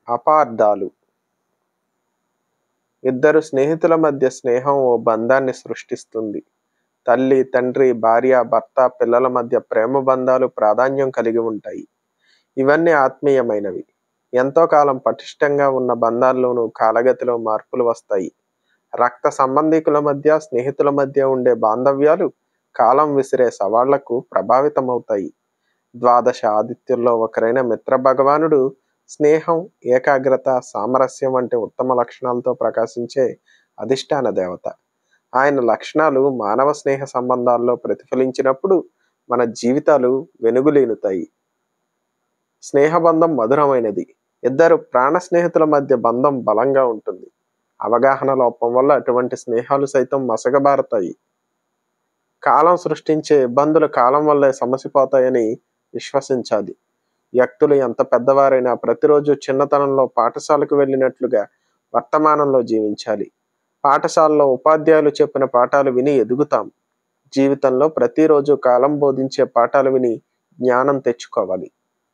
అపార్థాలు ఇద్దరు స్నేహితుల మధ్య స్నేహం ఓ బంధాన్ని సృష్టిస్తుంది తల్లి తండ్రి భార్య భర్త పిల్లల మధ్య ప్రేమ బంధాలు ప్రాధాన్యం కలిగి ఉంటాయి ఇవన్నీ ఆత్మీయమైనవి ఎంతో కాలం పటిష్టంగా ఉన్న బంధాల్లోనూ కాలగతిలో మార్పులు వస్తాయి రక్త సంబంధికుల మధ్య స్నేహితుల మధ్య ఉండే బాంధవ్యాలు కాలం విసిరే సవాళ్లకు ప్రభావితమవుతాయి ద్వాదశ ఆదిత్యుల్లో ఒకరైన మిత్ర భగవానుడు స్నేహం ఏకాగ్రత సామరస్యం వంటి ఉత్తమ లక్షణాలతో ప్రకాశించే అధిష్టాన దేవత ఆయన లక్షణాలు మానవ స్నేహ సంబంధాల్లో ప్రతిఫలించినప్పుడు మన జీవితాలు వెనుగులీనుతాయి స్నేహబంధం మధురమైనది ఇద్దరు ప్రాణ స్నేహితుల మధ్య బంధం బలంగా ఉంటుంది అవగాహన లోపం వల్ల అటువంటి స్నేహాలు సైతం మసగబారతాయి కాలం సృష్టించే ఇబ్బందులు కాలం వల్లే సమసిపోతాయని విశ్వసించాలి వ్యక్తులు ఎంత పెద్దవారైనా ప్రతిరోజు చిన్నతనంలో పాఠశాలకు వెళ్ళినట్లుగా వర్తమానంలో జీవించాలి పాఠశాలలో ఉపాధ్యాయులు చెప్పిన పాఠాలు విని ఎదుగుతాం జీవితంలో ప్రతిరోజు కాలం బోధించే పాఠాలు విని జ్ఞానం తెచ్చుకోవాలి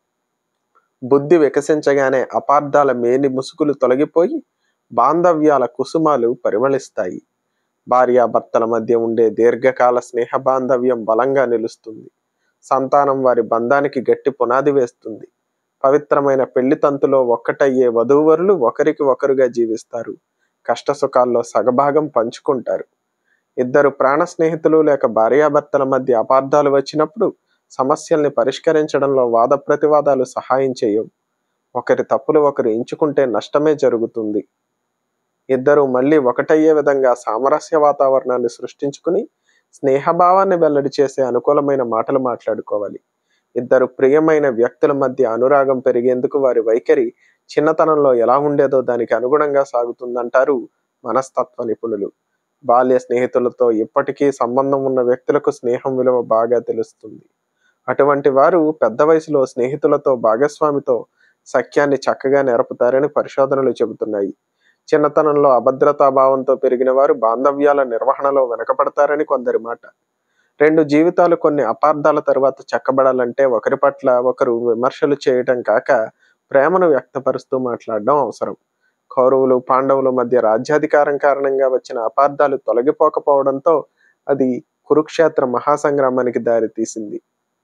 బుద్ధి వికసించగానే అపార్థాల మేని ముసుగులు తొలగిపోయి బాంధవ్యాల కుసుమాలు పరిమళిస్తాయి భార్యాభర్తల మధ్య ఉండే దీర్ఘకాల స్నేహ బాంధవ్యం బలంగా నిలుస్తుంది సంతానం వారి బంధానికి గట్టి పునాది వేస్తుంది పవిత్రమైన పెళ్లి తంతులో ఒక్కటయ్యే వధూవరులు ఒకరికి ఒకరుగా జీవిస్తారు కష్ట సుఖాల్లో సగభాగం పంచుకుంటారు ఇద్దరు ప్రాణ స్నేహితులు లేక భార్యాభర్తల మధ్య అపార్థాలు వచ్చినప్పుడు సమస్యల్ని పరిష్కరించడంలో వాద ప్రతివాదాలు సహాయం చేయవు ఒకరి తప్పులు ఒకరు ఎంచుకుంటే నష్టమే జరుగుతుంది ఇద్దరు మళ్ళీ ఒకటయ్యే విధంగా సామరస్య వాతావరణాన్ని సృష్టించుకుని స్నేహభావాన్ని వెల్లడి చేసే అనుకూలమైన మాటలు మాట్లాడుకోవాలి ఇద్దరు ప్రియమైన వ్యక్తుల మధ్య అనురాగం పెరిగేందుకు వారి వైఖరి చిన్నతనంలో ఎలా ఉండేదో దానికి అనుగుణంగా సాగుతుందంటారు మనస్తత్వ నిపుణులు బాల్య స్నేహితులతో ఇప్పటికీ సంబంధం ఉన్న వ్యక్తులకు స్నేహం విలువ బాగా తెలుస్తుంది అటువంటి వారు పెద్ద వయసులో స్నేహితులతో భాగస్వామితో సఖ్యాన్ని చక్కగా నెరపుతారని పరిశోధనలు చెబుతున్నాయి చిన్నతనంలో అభద్రతాభావంతో పెరిగిన వారు బాంధవ్యాల నిర్వహణలో వెనకపడతారని కొందరి మాట రెండు జీవితాలు కొన్ని అపార్థాల తరువాత చక్కబడాలంటే ఒకరి పట్ల ఒకరు విమర్శలు చేయటం కాక ప్రేమను వ్యక్తపరుస్తూ మాట్లాడడం అవసరం కౌరవులు పాండవుల మధ్య రాజ్యాధికారం కారణంగా వచ్చిన అపార్థాలు తొలగిపోకపోవడంతో అది కురుక్షేత్ర మహాసంగ్రామానికి దారితీసింది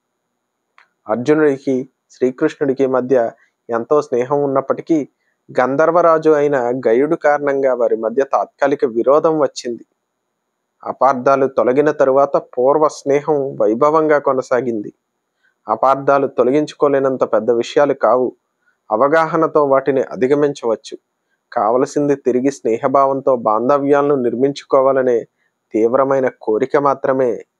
అర్జునుడికి శ్రీకృష్ణుడికి మధ్య ఎంతో స్నేహం ఉన్నప్పటికీ గంధర్వరాజు అయిన గయుడు కారణంగా వారి మధ్య తాత్కాలిక విరోధం వచ్చింది అపార్థాలు తొలగిన తరువాత పూర్వ స్నేహం వైభవంగా కొనసాగింది అపార్థాలు తొలగించుకోలేనంత పెద్ద విషయాలు కావు అవగాహనతో వాటిని అధిగమించవచ్చు కావలసింది తిరిగి స్నేహభావంతో బాంధవ్యాలను నిర్మించుకోవాలనే తీవ్రమైన కోరిక మాత్రమే